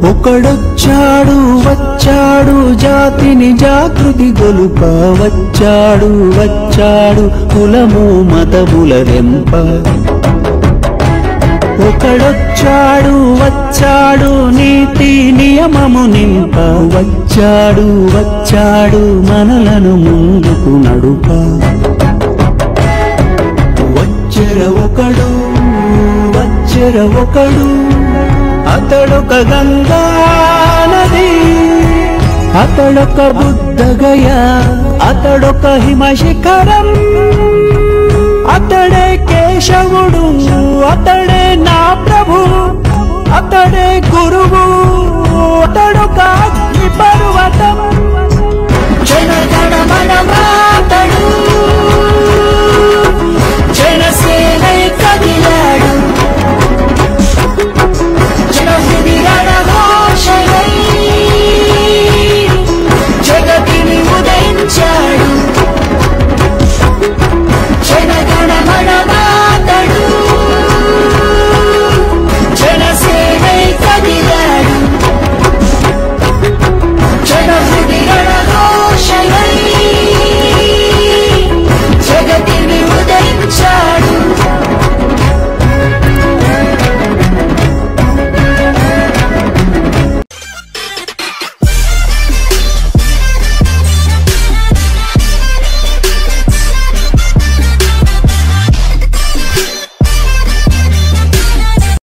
ఒకడొచ్చాడు వచ్చాడు జాతిని జాగృతి గొలుప వచ్చాడు వచ్చాడు కులము మతముల రెంప ఒకడొచ్చాడు వచ్చాడు నీతి నియమము నింప వచ్చాడు వచ్చాడు మనలను ముందుకు నడుప వచ్చెర ఒకడు వచ్చెర ఒకడు అతడొక గంగా నది అతడొక బుద్ధగయ అతడొక హిమశిఖరం అతడే కేశవుడు అతడే నా ప్రభు అతడే గురువు అతడొక